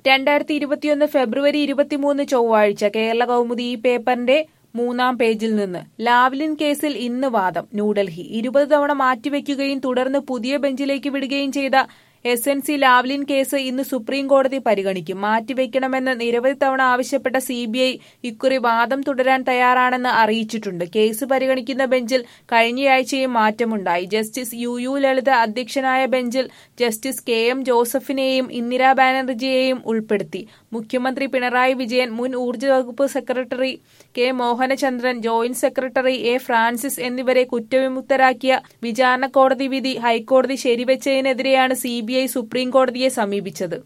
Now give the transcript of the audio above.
രണ്ടായിരത്തി ഇരുപത്തിയൊന്ന് ഫെബ്രുവരി ഇരുപത്തിമൂന്ന് ചൊവ്വാഴ്ച കേരള കൗമുദി ഈ പേപ്പറിന്റെ മൂന്നാം പേജിൽ നിന്ന് ലാവ്ലിൻ കേസിൽ ഇന്ന് വാദം ന്യൂഡൽഹി ഇരുപത് തവണ മാറ്റിവെക്കുകയും തുടർന്ന് പുതിയ ബെഞ്ചിലേക്ക് വിടുകയും ചെയ്ത S N C Lavalin case ഇന്ന് സുപ്രീം കോടതി പരിഗണിക്കും മാറ്റിവെക്കണമെന്ന് നിരവധി തവണ ആവശ്യപ്പെട്ട സി ബി ഐ ഇക്കുറി വാദം തുടരാൻ തയ്യാറാണെന്ന് അറിയിച്ചിട്ടുണ്ട് കേസ് പരിഗണിക്കുന്ന ബെഞ്ചിൽ കഴിഞ്ഞയാഴ്ചയും മാറ്റമുണ്ടായി ജസ്റ്റിസ് യു യു ലളിത അധ്യക്ഷനായ ബെഞ്ചിൽ ജസ്റ്റിസ് കെ എം ജോസഫിനെയും ഇന്ദിരാ ബാനർജിയെയും ഉൾപ്പെടുത്തി മുഖ്യമന്ത്രി പിണറായി വിജയൻ മുൻ ഊർജ്ജ വകുപ്പ് secretary K Mohanachandran joint secretary A Francis എന്നിവരെ കുറ്റവിമുക്തരാക്കിയ വിചാരണ കോടതി വിധി ഹൈക്കോടതി ശരിവെച്ചതിനെതിരെയാണ് സി ബി ഐ സുപ്രീം കോടതിയെ സമീപിച്ചത്